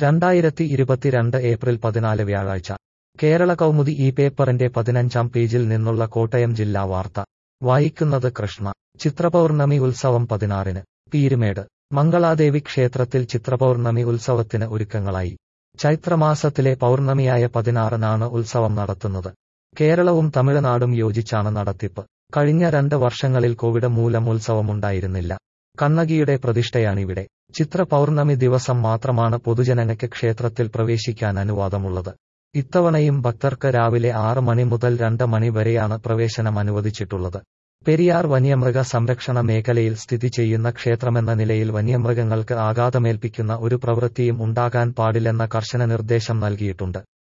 രണ്ടായിരത്തി ഇരുപത്തിരണ്ട് ഏപ്രിൽ പതിനാല് വ്യാഴാഴ്ച കേരള കൗമുദി ഈ പേപ്പറിന്റെ പതിനഞ്ചാം പേജിൽ നിന്നുള്ള കോട്ടയം ജില്ലാ വാർത്ത വായിക്കുന്നത് കൃഷ്ണ ചിത്രപൗർണമി ഉത്സവം പതിനാറിന് പീരുമേട് മംഗളാദേവി ക്ഷേത്രത്തിൽ ചിത്രപൗർണമി ഉത്സവത്തിന് ഒരുക്കങ്ങളായി ചൈത്രമാസത്തിലെ പൗർണമിയായ പതിനാറിനാണ് ഉത്സവം നടത്തുന്നത് കേരളവും തമിഴ്നാടും യോജിച്ചാണ് നടത്തിപ്പ് കഴിഞ്ഞ രണ്ട് വർഷങ്ങളിൽ കോവിഡ് മൂലം ഉത്സവമുണ്ടായിരുന്നില്ല കണ്ണകിയുടെ പ്രതിഷ്ഠയാണിവിടെ ചിത്ര പൗർണമി ദിവസം മാത്രമാണ് പൊതുജനങ്ങൾക്ക് ക്ഷേത്രത്തിൽ പ്രവേശിക്കാൻ അനുവാദമുള്ളത് ഇത്തവണയും ഭക്തർക്ക് രാവിലെ ആറ് മണി മുതൽ രണ്ട് മണി വരെയാണ് പ്രവേശനം അനുവദിച്ചിട്ടുള്ളത് പെരിയാർ വന്യമൃഗ സംരക്ഷണ മേഖലയിൽ സ്ഥിതി ചെയ്യുന്ന ക്ഷേത്രമെന്ന നിലയിൽ വന്യമൃഗങ്ങൾക്ക് ആഘാതമേൽപ്പിക്കുന്ന ഒരു പ്രവൃത്തിയും ഉണ്ടാകാൻ പാടില്ലെന്ന കർശന നിർദ്ദേശം നൽകിയിട്ടുണ്ട്